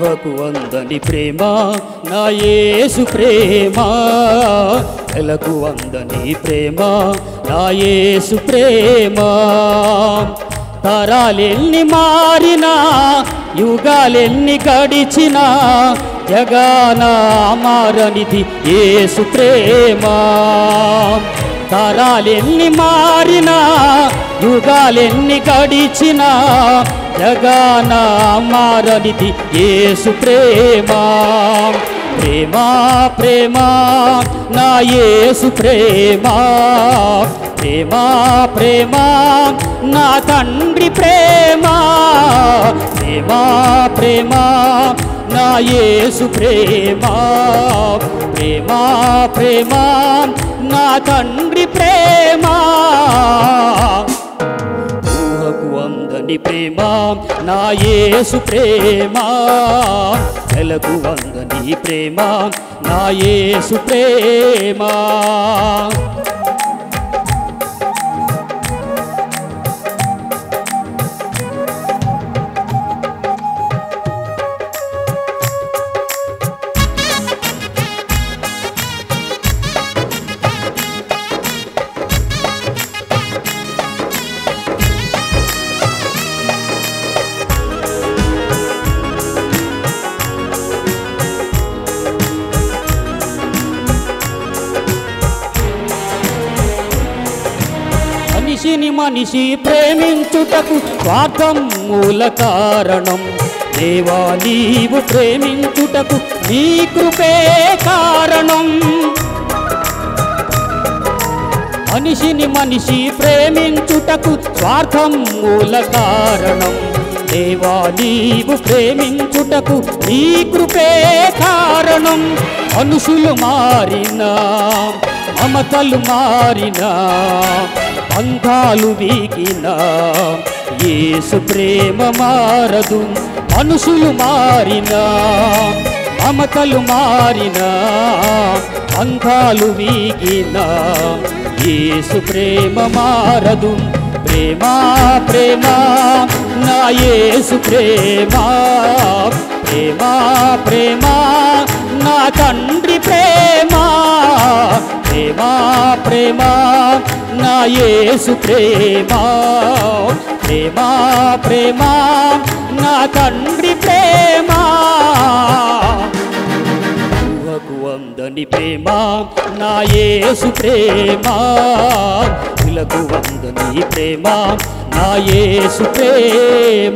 ఊహకు వందని ప్రేమ నా యేసు ప్రేమ ఎలకు వందని ప్రేమ నా యేసు ప్రేమ తరాలెన్ని మారినా యుగాలెన్ని గడిచినా జగాన మారనిది యేసు ప్రేమ తరాలెన్ని మారినా యుగాలెన్ని గడిచినా జగాన మారనిది యేసు ప్రేమ ప్రేమ ప్రేమ నా యేసు ప్రేమ ప్రేమ ప్రేమ నా తండ్రి ప్రేమ ప్రేమ ప్రేమ నా యేసు ప్రేమ ప్రేమ ప్రేమ నా తండ్రి ప్రేమ ఊహకు వందని ప్రేమ నా యేసు ప్రేమ నెలకు వందని ప్రేమ నా యేసు ప్రేమ మనిషిని మనిషి ప్రేమించుటకు స్వార్థం మూల కారణం దేవా నీవు ప్రేమించుటకు నీ కృపే కారణం మనిషిని మనిషి ప్రేమించుటకు స్వార్థం మూల కారణం దేవా నీవు ప్రేమించుటకు నీ కృపే కారణం మనుషులు మారినా మమతలు మారినా బంధాలు వీగినా యేసు ప్రేమ మారదు మనుషులు మారినా మమతలు మారినా బంధాలు వీగినా యేసు ప్రేమ మారదు ప్రేమ ప్రేమ నా యేసు ప్రేమ ప్రేమ ప్రేమ నా తండ్రి ప్రేమ ప్రేమ ప్రేమ నా యేసు ప్రేమ ప్రేమ ప్రేమ నా తండ్రి ప్రేమ ఊహకు వందని ప్రేమ నా యేసు ప్రేమ ఇలకు వందని ప్రేమ నా యేసు ప్రేమ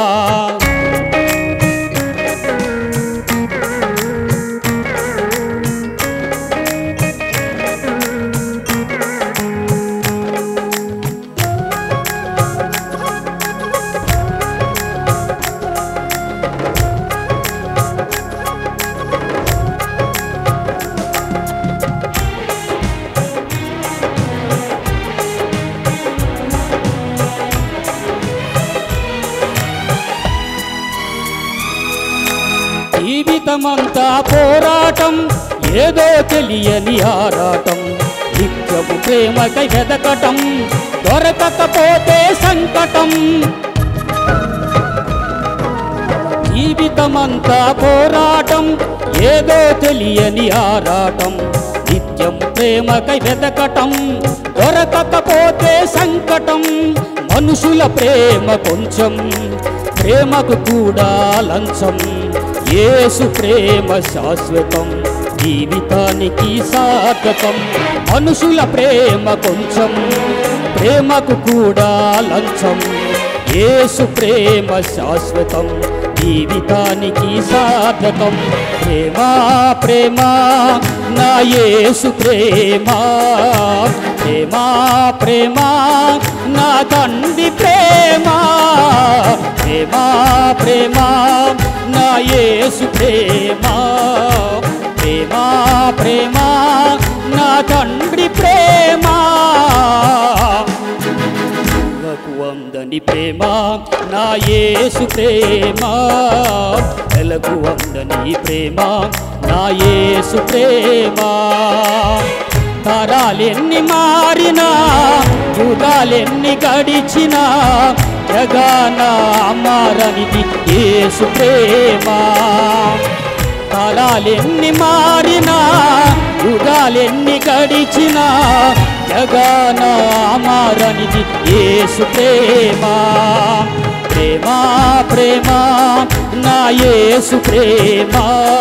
జీవితమంతా పోరాటం ఏదో తెలియని ఆరాటం నిత్యము ప్రేమకై వెదకటం దొరకకపోతే సంకటం జీవితమంతా పోరాటం ఏదో తెలియని ఆరాటం నిత్యం ప్రేమకై వెదకటం దొరకకపోతే సంకటం మనుషుల ప్రేమ కొంచెం ప్రేమకు కూడా లంచం యేసు ప్రేమ శాశ్వతం జీవితానికి సార్థకం మనుషుల ప్రేమ కొంచెం ప్రేమకు కూడా లంచం యేసు ప్రేమ శాశ్వతం జీవితానికి సాధకం ప్రేమ ప్రేమ నా యేసు ప్రేమ ప్రేమ ప్రేమ నా తండ్రి ప్రేమ ప్రేమ ప్రేమ నా యేసు ప్రేమ ప్రేమ ప్రేమ నా తండ్రి ప్రేమ ఊహకు వందని ప్రేమ నా యేసు ప్రేమ వెలకు వందని ప్రేమ నా యేసు ప్రేమ తరాలెన్ని మారినా యుగాలెన్ని గడిచినా జగన అమారనిది యేసు ప్రేమ కాలాలెన్ని మారినా యుగాలెన్ని గడిచినా జగన అమారనిది యేసు ప్రేమ ప్రేమ ప్రేమ నా యేసు ప్రేమ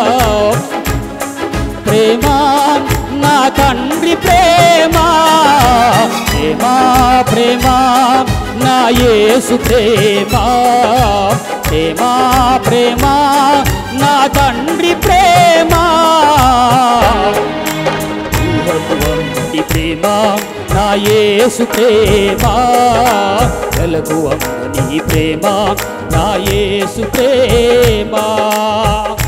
ప్రేమ నా తండ్రి ప్రేమ ప్రేమ ప్రేమ నా యేసు ప్రేమ ప్రేమ ప్రేమ నా తండ్రి ప్రేమ ఊహకు అంది ప్రేమ నా యేసు ప్రేమ వెలుగు అమ్మని ప్రేమ నా యేసు ప్రేమ